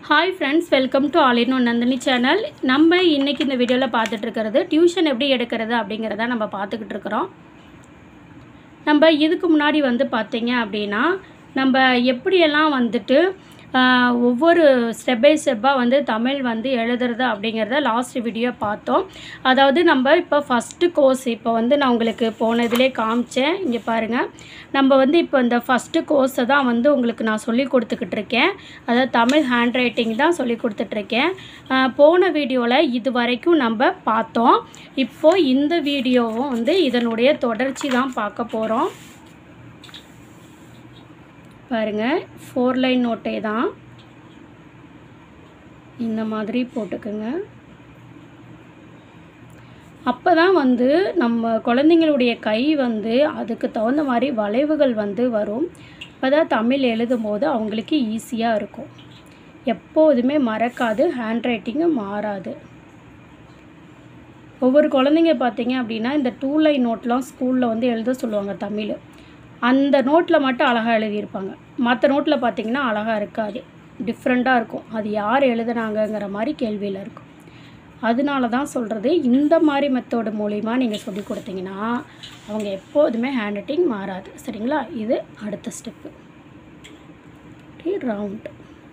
hi friends welcome to all in one Nandini channel நம்ம இன்றைக்கி இந்த வீடியோவில் பார்த்துட்டு இருக்கிறது டியூஷன் எப்படி எடுக்கிறது அப்படிங்கிறத நம்ம பார்த்துக்கிட்டு இருக்கிறோம் நம்ம இதுக்கு முன்னாடி வந்து பார்த்தீங்க அப்படின்னா நம்ம எப்படியெல்லாம் வந்துட்டு ஆஹ், ஒவ்வொரு ஸ்டெப் பை ஸ்டெப்பாக வந்து தமிழ் வந்து எழுதுறது அப்படிங்கிறத லாஸ்ட் வீடியோ பார்த்தோம் அதாவது நம்ம இப்போ ஃபஸ்ட்டு கோர்ஸ் இப்போ வந்து நான் உங்களுக்கு போனதிலே காமிச்சேன் இங்கே பாருங்கள் நம்ம வந்து இப்போ இந்த ஃபஸ்ட்டு கோர்ஸை தான் வந்து உங்களுக்கு நான் சொல்லி கொடுத்துக்கிட்டு இருக்கேன் அதாவது தமிழ் ஹேண்ட் ரைட்டிங் தான் சொல்லி கொடுத்துட்ருக்கேன் ஆஹ், போன வீடியோவில் இது வரைக்கும் நம்ம பார்த்தோம் இப்போது இந்த வீடியோவும் வந்து இதனுடைய தொடர்ச்சி தான் பார்க்க போகிறோம் பாருங்கள் ஃபோர் லைன் நோட்டே தான் இந்த மாதிரி போட்டுக்கோங்க அப்போ தான் வந்து நம்ம குழந்தைங்களுடைய கை வந்து அதுக்கு தகுந்த மாதிரி வளைவுகள் வந்து வரும் அப்போ தான் தமிழ் எழுதும் போது அவங்களுக்கு ஈஸியாக இருக்கும் எப்போதுமே மறக்காது ஹேண்ட் ரைட்டிங்கு மாறாது ஒவ்வொரு குழந்தைங்க பார்த்தீங்க அப்படின்னா இந்த டூ லைன் நோட்லாம் ஸ்கூலில் வந்து எழுத சொல்லுவாங்க தமிழ் அந்த நோட்டில் மட்டும் அழகாக எழுதியிருப்பாங்க மற்ற நோட்டில் பார்த்தீங்கன்னா அழகாக இருக்காது டிஃப்ரெண்ட்டாக இருக்கும் அது யார் எழுதுனாங்கங்கிற மாதிரி கேள்வியில் இருக்கும் அதனால தான் சொல்கிறது இந்த மாதிரி மெத்தோடு மூலிமா நீங்கள் சொல்லி கொடுத்தீங்கன்னா அவங்க எப்போதுமே ஹேண்ட் ரைட்டிங் மாறாது சரிங்களா இது அடுத்த ஸ்டெப்பு ரவுண்ட்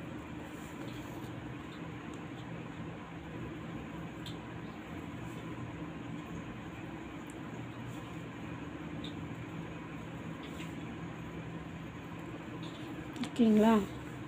ஓகேங்களா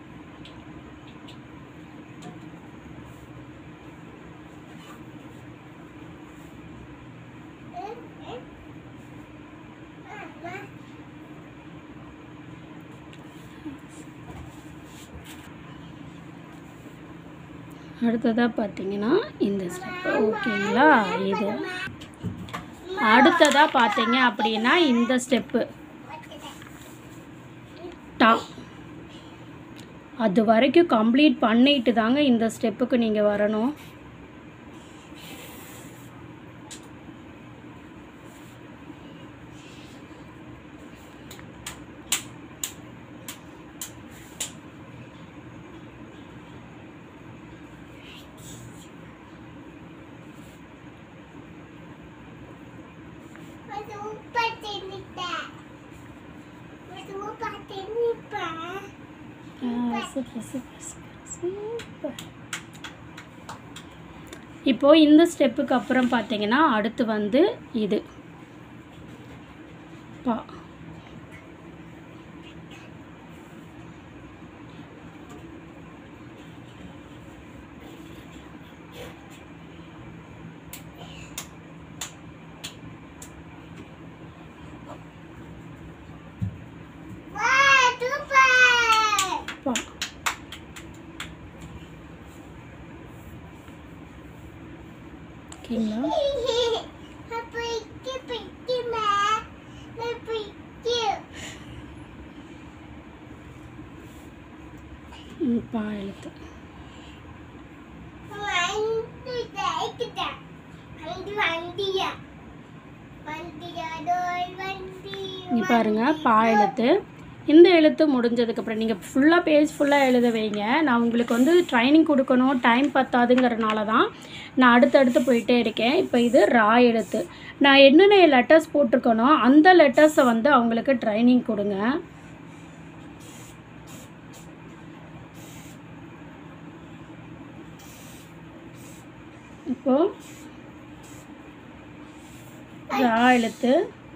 அடுத்ததாக பார்த்தீங்கன்னா இந்த ஸ்டெப்பு ஓகேங்களா இது அடுத்ததாக பார்த்தீங்க அப்படின்னா இந்த ஸ்டெப்பு டா அது வரைக்கும் கம்ப்ளீட் பண்ணிட்டு தாங்க இந்த ஸ்டெப்புக்கு நீங்கள் வரணும் சூப்பர் சூப்பர் சூப்பர் சூப்பர் இப்போ இந்த ஸ்டெப்புக்கு அப்புறம் பார்த்தீங்கன்னா அடுத்து வந்து இது பா பா ஓகேங்களா ம், பா எழுத்து இங்கே பாருங்க பா எழுத்து இந்த எழுத்து முடிஞ்சதுக்கப்புறம் நீங்கள் ஃபுல்லாக பேஜ் ஃபுல்லாக எழுத வைங்க நான் உங்களுக்கு வந்து ட்ரைனிங் கொடுக்கணும் டைம் பத்தாதுங்கிறனால தான் நான் அடுத்தடுத்து போயிட்டே இருக்கேன் இப்போ இது ரா எழுத்து நான் என்னென்ன லெட்டர்ஸ் போட்டிருக்கனோ அந்த லெட்டர்ஸை வந்து அவங்களுக்கு ட்ரைனிங் கொடுங்க இப்போ ரா எழுத்து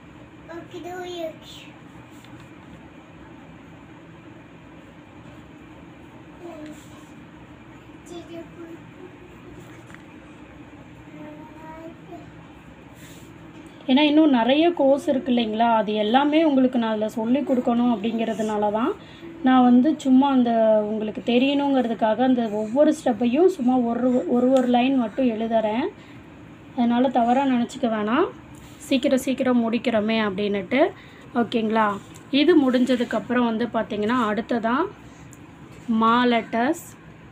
ஏன்னா இன்னும் நிறைய கோர்ஸ் இருக்கு இல்லைங்களா அது எல்லாமே உங்களுக்கு நான் அதில் சொல்லி கொடுக்கணும் அப்படிங்கிறதுனால தான் நான் வந்து சும்மா அந்த உங்களுக்கு தெரியணுங்கிறதுக்காக அந்த ஒவ்வொரு ஸ்டெப்பையும் சும்மா ஒரு ஒரு ஒரு லைன் மட்டும் எழுதுறேன் அதனால் தவறாக நினச்சிக்க வேணாம் சீக்கிரம் சீக்கிரம் முடிக்கிறோமே அப்படின்னுட்டு ஓகேங்களா இது முடிஞ்சதுக்கப்புறம் வந்து பார்த்திங்கன்னா அடுத்ததான் மா லெட்டர்ஸ்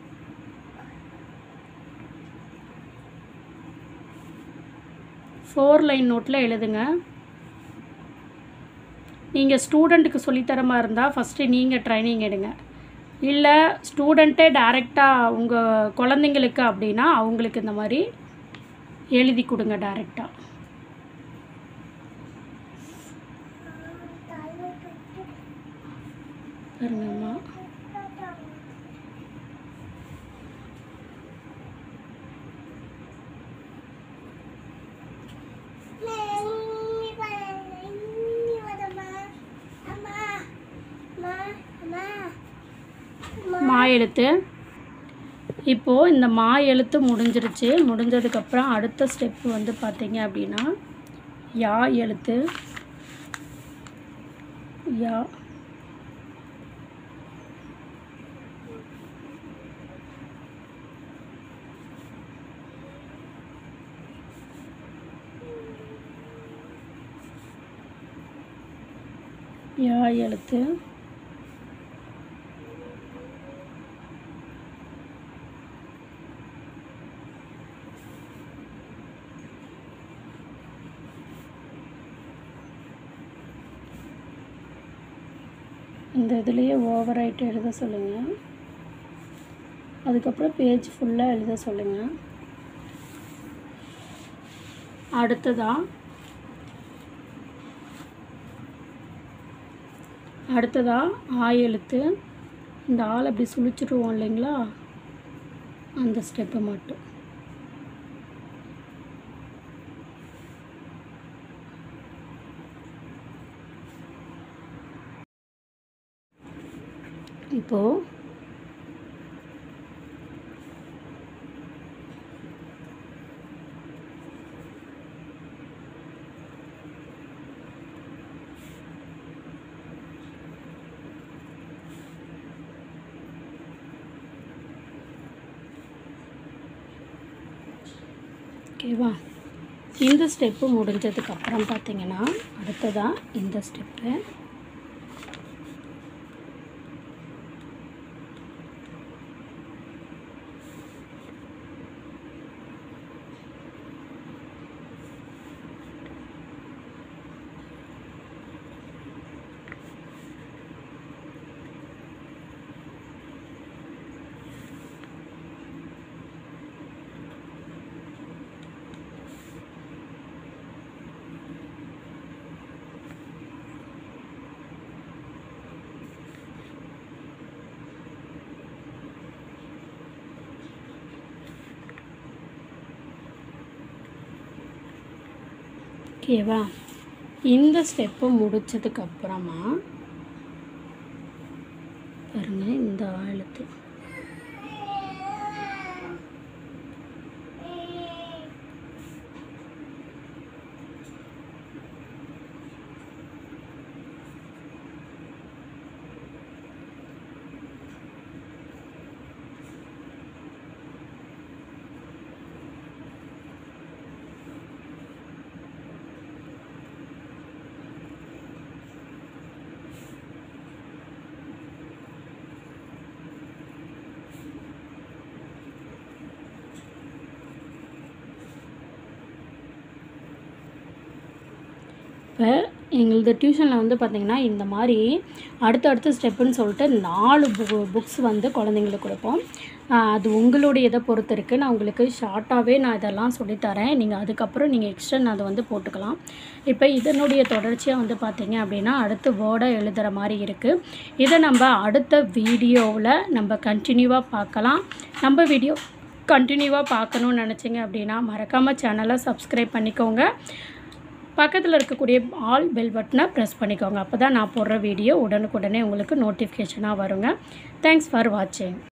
ஃபோர் லைன் நோட்டில் எழுதுங்க நீங்கள் ஸ்டூடெண்ட்டுக்கு சொல்லித்தர மாதிரி இருந்தால் ஃபஸ்ட்டு நீங்கள் ட்ரைனிங் எடுங்க இல்லை ஸ்டூடெண்ட்டே டைரெக்டாக உங்கள் குழந்தைங்களுக்கு அப்படின்னா அவங்களுக்கு இந்த மாதிரி எழுதி கொடுங்க டைரெக்டாக பாருங்கம்மா மா எழுத்து இப்போது இந்த மா எழுத்து முடிஞ்சிருச்சு முடிஞ்சதுக்கப்புறம் அடுத்த ஸ்டெப்பு வந்து பார்த்தீங்க அப்படின்னா யா எழுத்து யா யா எழுத்து இந்த இதுலேயே ஓவர் ஆகிட்டு எழுத சொல்லுங்கள் அதுக்கப்புறம் பேஜ் ஃபுல்லாக எழுத சொல்லுங்கள் அடுத்ததா அடுத்ததா ஆ எழுத்து இந்த ஆள் அப்படி சுழிச்சிடுவோம் இல்லைங்களா அந்த ஸ்டெப்பை மட்டும் இப்போது ஓகேவா இந்த ஸ்டெப்பு முடிஞ்சதுக்கப்புறம் பார்த்தீங்கன்னா அடுத்ததாக இந்த ஸ்டெப்பு ஓகேவா இந்த ஸ்டெப்பு முடிச்சதுக்கப்புறமா பாருங்க இந்த எழுத்து இப்போ எங்களது டியூஷனில் வந்து பார்த்திங்கன்னா இந்த மாதிரி அடுத்தடுத்த ஸ்டெப்புன்னு சொல்லிட்டு நாலு பு புக்ஸ் வந்து குழந்தைங்களுக்கு கொடுப்போம் ஆஹ் அது உங்களுடைய இதை பொறுத்து இருக்குது நான் உங்களுக்கு ஷார்ட்டாகவே நான் இதெல்லாம் சொல்லித்தரேன் நீங்கள் அதுக்கப்புறம் நீங்கள் எக்ஸ்டன் அதை வந்து போட்டுக்கலாம் இப்போ இதனுடைய தொடர்ச்சியாக வந்து பார்த்தீங்க அப்படின்னா அடுத்து வேர்டாக எழுதுகிற மாதிரி இருக்குது இதை நம்ம அடுத்த வீடியோவில் நம்ம கண்டினியூவாக பார்க்கலாம் நம்ம வீடியோ கண்டினியூவாக பார்க்கணுன்னு நினச்சிங்க அப்படின்னா மறக்காமல் சேனலை சப்ஸ்கிரைப் பண்ணிக்கோங்க பக்கத்தில் இருக்கக்கூடிய ஆல் பெல் பட்டனை ப்ரெஸ் பண்ணிக்கோங்க அப்போ தான் நான் போடுற வீடியோ உடனுக்குடனே உங்களுக்கு நோட்டிஃபிகேஷனாக வருங்க தேங்க்ஸ் ஃபார் வாட்சிங்